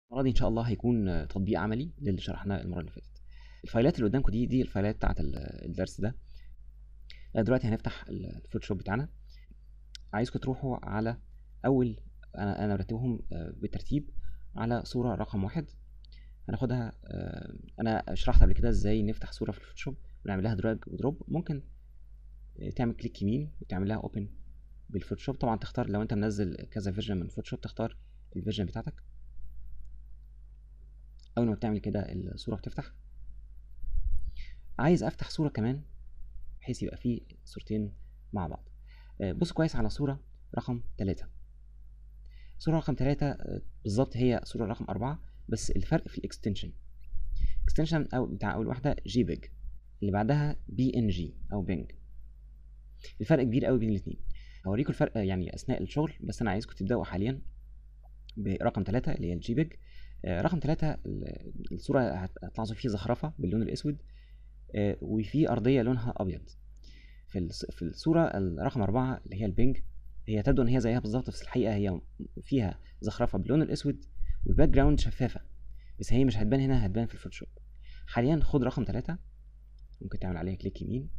المره دي ان شاء الله هيكون تطبيق عملي للي شرحناه المره اللي فاتت الفايلات اللي قدامكم دي دي الفايلات بتاعت الدرس ده دلوقتي هنفتح الفوتوشوب بتاعنا عايزكم تروحوا على اول انا انا مرتبهم بالترتيب على صوره رقم واحد هناخدها انا شرحت قبل كده ازاي نفتح صوره في الفوتوشوب ونعمل لها دراج ودروب ممكن تعمل كليك يمين وتعمل لها اوبن بالفوتوشوب طبعا تختار لو انت منزل كذا فيرجن من فوتوشوب تختار الفيرجن بتاعتك اول ما بتعمل كده الصوره بتفتح عايز افتح صوره كمان بحيث يبقى فيه صورتين مع بعض بص كويس على صوره رقم ثلاثة صورة رقم ثلاثة بالظبط هي صورة رقم أربعة بس الفرق في الاكستنشن اكستنشن أو بتاع أول واحدة جي بيج اللي بعدها بي ان جي أو بينج الفرق كبير قوي بين الاثنين هوريكم الفرق يعني أثناء الشغل بس أنا عايزكم تبدأوا حاليا برقم ثلاثة اللي هي الجي بيج رقم ثلاثة الصورة هتلاحظوا فيه زخرفة باللون الأسود وفي أرضية لونها أبيض في في الصورة الرقم أربعة اللي هي البينج هي تبدو إن هي زيها بالظبط بس الحقيقة هي فيها زخرفة باللون الأسود والباك جراوند شفافة بس هي مش هتبان هنا هتبان في الفوتوشوب حاليا خد رقم ثلاثة ممكن تعمل عليها كليك يمين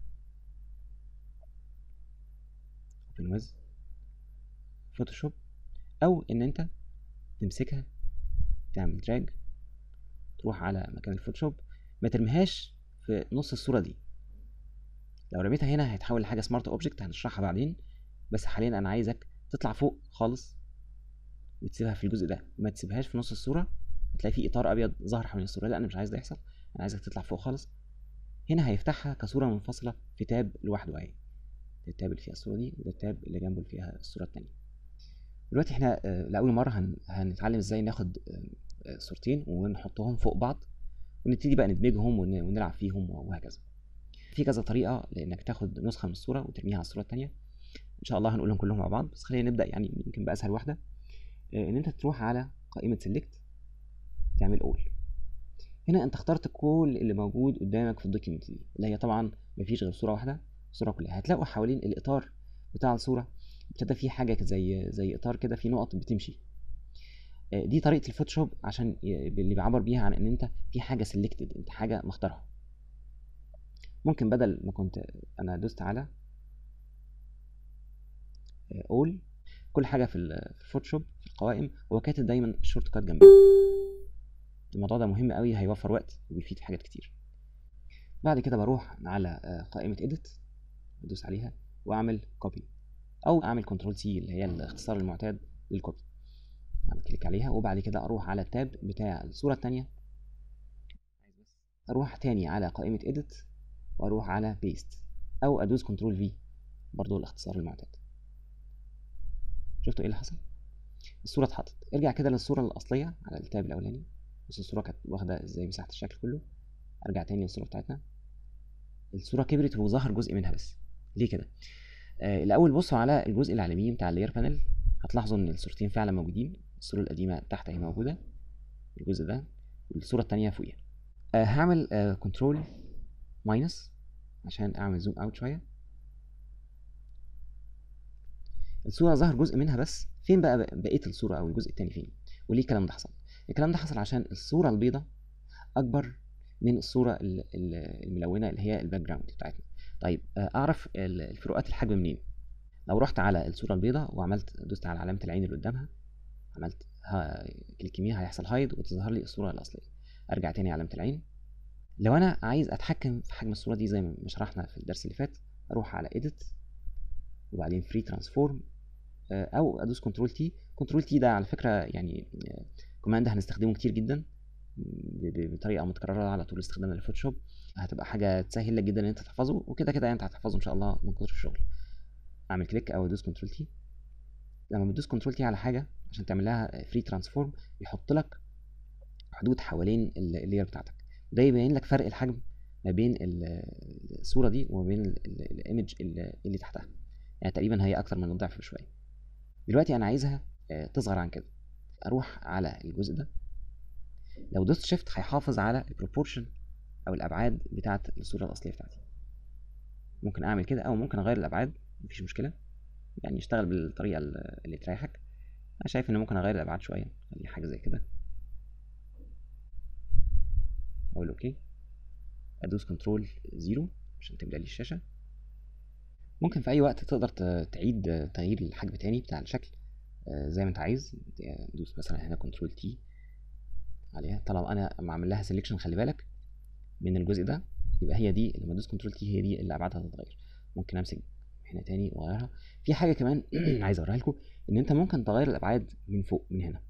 اوبن ويز فوتوشوب او ان انت تمسكها تعمل دراج تروح على مكان الفوتوشوب ما ترميهاش في نص الصورة دي لو رميتها هنا هيتحول لحاجة سمارت اوبجكت هنشرحها بعدين بس حاليا انا عايزك تطلع فوق خالص وتسيبها في الجزء ده ما تسيبهاش في نص الصورة هتلاقي في اطار ابيض ظهر حوالين الصورة لا انا مش عايز ده يحصل انا عايزك تطلع فوق خالص هنا هيفتحها كصورة منفصلة في تاب لوحده اهي ده التاب اللي فيها الصورة دي وده التاب اللي جنبه اللي فيها الصورة التانية دلوقتي احنا لأول مرة هن... هنتعلم ازاي ناخد صورتين ونحطهم فوق بعض ونبتدي بقى ندمجهم ون... ونلعب فيهم وهكذا في كذا طريقة لانك تاخد نسخة من الصورة وترميها على الصورة التانية ان شاء الله هنقولهم كلهم مع بعض بس خلينا نبدأ يعني يمكن بأسهل واحدة ان انت تروح على قائمة سيلكت تعمل اول هنا انت اخترت كل اللي موجود قدامك في الدوكيمنت دي اللي هي طبعا مفيش غير صورة واحدة الصورة كلها هتلاقوا حوالين الإطار بتاع الصورة ابتدى فيه حاجة زي زي إطار كده فيه نقط بتمشي دي طريقة الفوتوشوب عشان اللي بيعبر بيها عن إن أنت في حاجة سيلكتد أنت حاجة مختارها ممكن بدل ما كنت أنا دوست على أول كل حاجة في الفوتوشوب في القوائم هو كاتب دايما الشورت كات جنبها الموضوع ده مهم قوي هيوفر وقت وبيفيد في حاجات كتير بعد كده بروح على قائمة edit ادوس عليها واعمل كوبي او اعمل كنترول سي اللي هي الاختصار المعتاد للكوبي اعمل كليك عليها وبعد كده اروح على التاب بتاع الصورة التانية اروح تاني على قائمة edit واروح على paste او ادوس كنترول في برضو الاختصار المعتاد شفتوا ايه اللي حصل الصورة اتحطت ارجع كده للصورة الاصلية على التاب الاولاني بص الصورة كانت واخدة ازاي مساحة الشكل كله ارجع تاني للصورة بتاعتنا الصورة كبرت وظهر جزء منها بس ليه كده آه الاول بصوا على الجزء اللي على اليمين بتاع اللاير بانل هتلاحظوا ان الصورتين فعلا موجودين الصورة القديمة تحت اهي موجودة الجزء ده والصورة التانية فوقيها آه هعمل آه كنترول ماينس عشان اعمل زوم اوت شوية الصورة ظهر جزء منها بس فين بقى بقية الصورة او الجزء التاني فين وليه الكلام ده حصل الكلام ده حصل عشان الصورة البيضة اكبر من الصورة الملونة اللي هي الباك جراوند بتاعتنا طيب اعرف الفروقات الحجم منين لو رحت على الصورة البيضاء وعملت دوست على علامة العين اللي قدامها عملت كليك يمين هيحصل هايد وتظهر لي الصورة الأصلية أرجع تاني علامة العين لو أنا عايز أتحكم في حجم الصورة دي زي ما شرحنا في الدرس اللي فات أروح على edit وبعدين free transform أو أدوس كنترول تي كنترول تي ده على فكرة يعني كوماند هنستخدمه كتير جدا بطريقه متكرره على طول استخدامها للفوتوشوب هتبقى حاجه تسهل لك جدا ان انت تحفظه وكده كده انت هتحفظه ان شاء الله من كتر الشغل اعمل كليك او ادوس كنترول تي لما بتدوس كنترول تي على حاجه عشان تعمل لها فري ترانسفورم يحط لك حدود حوالين اللاير بتاعتك ده يبين لك فرق الحجم ما بين الصوره دي وما بين الايمج اللي تحتها يعني تقريبا هي اكتر من الضعف بشويه دلوقتي انا عايزها تصغر عن كده اروح على الجزء ده لو دوست شيفت هيحافظ على البروبورشن او الابعاد بتاعه الصوره الاصليه بتاعتي ممكن اعمل كده او ممكن اغير الابعاد مفيش مشكله يعني اشتغل بالطريقه اللي تريحك انا شايف ان ممكن اغير الابعاد شويه خلي حاجه زي كده اوكي ادوس كنترول زيرو عشان تملى لي الشاشه ممكن في اي وقت تقدر ت- تعيد تغيير الحجم تاني بتاع الشكل آه، زي ما انت عايز دوس مثلا هنا كنترول تي عليها طالما انا معمل لها سيلكشن خلي بالك من الجزء ده يبقى هي دي لما ادوس كنترول تي هي دي اللي ابعادها هتتغير ممكن امسك هنا تاني واغيرها في حاجه كمان عايز اوريها لكم ان انت ممكن تغير الابعاد من فوق من هنا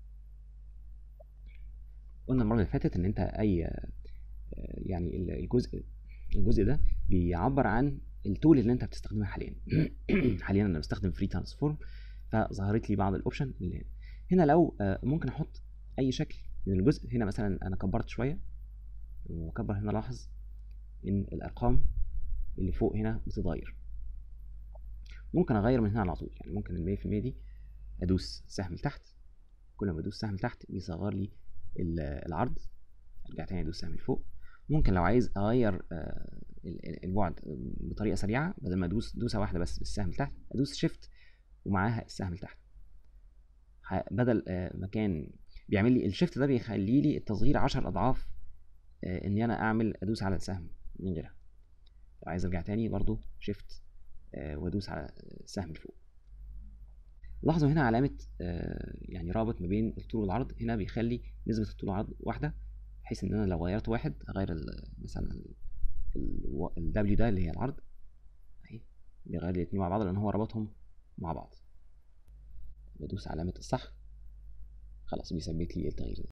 قلنا المره اللي فاتت ان انت اي آه، يعني ال- الجزء الجزء ده بيعبر عن التول اللي انت بتستخدمها حاليا حاليا انا بستخدم فري ترانسفورم فظهرت لي بعض الاوبشن اللي هنا هنا لو آه، ممكن احط اي شكل من الجزء هنا مثلا انا كبرت شويه واكبر هنا لاحظ ان الارقام اللي فوق هنا بتتغير ممكن اغير من هنا على طول يعني ممكن ال 100% دي ادوس سهم لتحت كل ما ادوس سهم لتحت بيصغر لي ال- العرض ارجع تاني ادوس سهم لفوق ممكن لو عايز اغير آه، ال- ال- البعد بطريقه سريعه بدل ما ادوس دوسه واحده بس بالسهم لتحت ادوس شيفت ومعاها السهم لتحت ه- بدل آه، مكان بيعمل لي الشيفت ده بيخلي لي التصغير 10 اضعاف آه، اني انا اعمل ادوس على السهم من غيرها لو عايز ارجع تاني برضو شيفت وادوس على السهم لفوق لاحظوا هنا علامة آه، يعني رابط ما بين الطول والعرض هنا بيخلي نسبة الطول والعرض واحدة بحيث ان انا لو غيرت واحد اغير ال- مثلا ال W ده اللي هي العرض اهي بيغير لي الاتنين مع بعض لان هو ربطهم مع بعض بدوس علامة الصح خلاص بيثبت لي التغيير ده